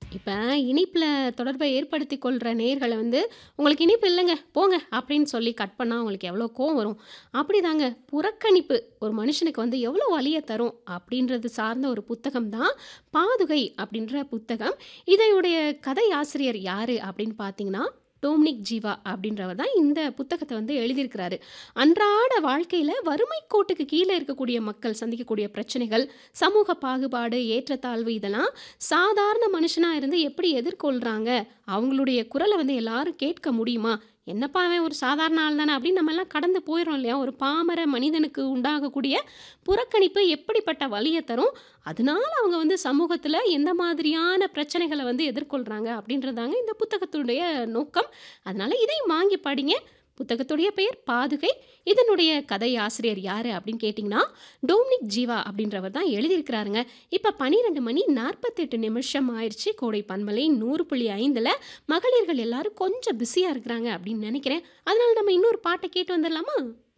இப்ப இணைப்பில தொடர்பை ஏற்படுத்திக் கொள்ற நேயர்கள வந்து, "உங்களுக்கு இணைப்பு இல்லங்க, போங்க" அப்படின்னு சொல்லி கட் பண்ணா அவங்களுக்கு எவ்வளோ கோவம் வரும். அப்படிதாங்க புறக்கணிப்பு ஒரு மனுஷனுக்கு வந்து எவ்வளோ வலிய தரும் அப்படின்றது சார்ந்த ஒரு புத்தகம் தான் "பாதுகை" அப்படின்ற புத்தகம். இதையுடைய கதை ஆசிரியர் யாரு அப்படின்னு பார்த்தீங்கன்னா, டோம்னிக் ஜீவா அப்படின்றவர் தான் இந்த புத்தகத்த வந்து எழுதியிருக்கிறாரு. அன்றாட வாழ்க்கையில வறுமை கோட்டுக்கு கீழ இருக்கக்கூடிய மக்கள் சந்திக்கக்கூடிய பிரச்சனைகள், சமூக பாகுபாடு, ஏற்றத்தாழ்வு இதெல்லாம் சாதாரண மனுஷனா இருந்து எப்படி எதிர்கொள்றாங்க? அவங்களுடைய குரல வந்து எல்லாரும் கேட்க முடியுமா? "என்னப்பா அவன் ஒரு சாதாரண ஆள் தானே" அப்படின்னு நம்மலாம் கடந்து போயிர்றோம் இல்லையா? ஒரு பாமர மனிதனுக்கு உண்டாகக்கூடிய புறக்கணிப்பு எப்படிப்பட்ட வலிய தரும்? அதனால அவங்க வந்து சமூகத்தில எந்த மாதிரியான பிரச்சனைகள வந்து எதிர்கொள்றாங்க? அப்படின்றதாங்க இந்த புத்தகத்துடைய நோக்கம். அதனால இதையும் வாங்கி படிங்க. புத்தகத்துடைய பெயர் "பாதுகை". இதனுடைய கதை ஆசிரியர் யாரு அப்படின்னு கேட்டீங்கன்னா, டோம்னிக் ஜீவா அப்படின்றவர் தான் எழுதியிருக்கிறாருங்க. இப்ப 12 மணி 48 நிமிஷம் ஆயிருச்சு. கோடை பண்பலை 100.5ல மகளிர்கள் எல்லாரும் கொஞ்சம் பிஸியா இருக்கிறாங்க அப்படின்னு நெனைக்கிறேன். அதனால நம்ம இன்னொரு பாட்ட கேட்டு வந்துரலாமா?